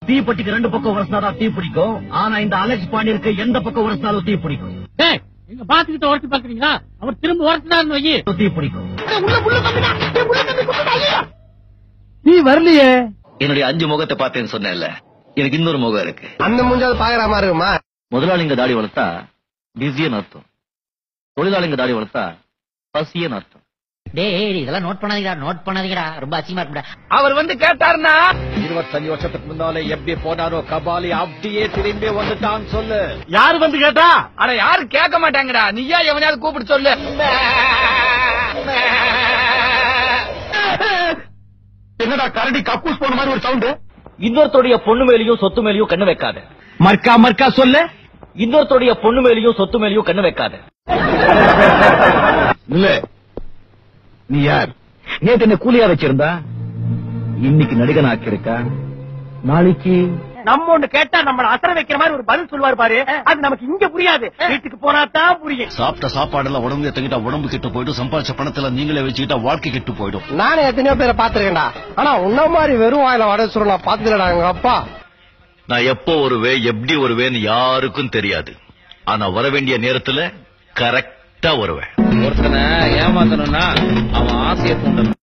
தீப்பெட்டிக்கு ரெண்டு பக்கம் உரசினாதான் தீ பிடிக்கும் ஆனா இந்த அலெக்ஸ் பாண்டியருக்கு எந்த பக்கம் உரசினாலும் தீ பிடிக்கும் டேய் எங்க பாத்துக்கிட்ட உரசி பாக்குறீங்களா அவர் திரும்ப உரசினாருன்னு வை தீ பிடிக்கும் நீ வரலையே என்னுடைய அஞ்சு முகத்தை பார்த்தேன்னு சொன்னேன்ல எனக்கு இன்னொரு முகம் இருக்கு அந்த மூஞ்சாவது பாக்குற மாதிரி இருக்குமா முதலாளிங்க தாடி வளர்த்தா பிஸின்னு அர்த்தம் தொழிலாளிங்க தாடி வளர்த்தா பசியன்னு அர்த்தம் டேய் இதெல்லாம் நோட் பண்ணாதீங்கடா நோட் பண்ணாதீங்கடா ரொம்ப அசிங்கமா இருக்குடா அவர் வந்து கேட்டாருன்னா இருபத்தஞ்சு வருஷத்துக்கு முன்னாலே எப்படி போனாரோ கபாலி அப்படியே திரும்பி வந்துட்டான் சொல்லு யாரு வந்து கேட்டா அட யாரு கேட்க மாட்டாங்கடா நீயா எவனையாவது கூப்பிட்டு சொல்லு என்னடா கரடி கக்கூஸ் போன மாதிரி ஒரு சவுண்ட் இன்னொருத்தருடைய பொண்ணு மேலயும் சொத்து மேலயும் கண்ணு வைக்காத மர்க்கா மர்க்கா சொல்லு இன்னொருத்தருடைய பொண்ணு மேலயும் சொத்து மேலயும் கண்ணு வைக்காத இல்ல நீ யார் நேத்து என்ன கூலியா வச்சிருந்தா இன்னைக்கு நடிகன் ஆக்கியிருக்கா நாளைக்கு நம்ம ஒண்ணு கேட்டா நம்மள அசர வைக்கிற மாதிரி ஒரு பதில் சொல்லுவாரு பாரு அது நமக்கு இங்க புரியாது வீட்டுக்கு போனா தான் புரியும் சாப்பிட்ட சாப்பாடுல உடம்பு எத்தங்கிட்டா உடம்பு கெட்டு போயிடும் சம்பாதிச்ச பணத்துல நீங்களே வச்சுக்கிட்டா வாழ்க்கை கெட்டு போயிடும் நானே எத்தனையோ பேரை பாத்துருக்கேன்டா ஆனா உன்ன மாதிரி வெறும் வாயில வட சொல்ல நான் பாத்துக்கலடா எங்க அப்பா நான் எப்போ வருவேன் எப்படி வருவேன்னு யாருக்கும் தெரியாது ஆனா வர வேண்டிய நேரத்துல கரெக்டா வருவேன் ஒருத்தனை ஏமாத்தணும்னா அவன் ஆசையை தூண்டணும்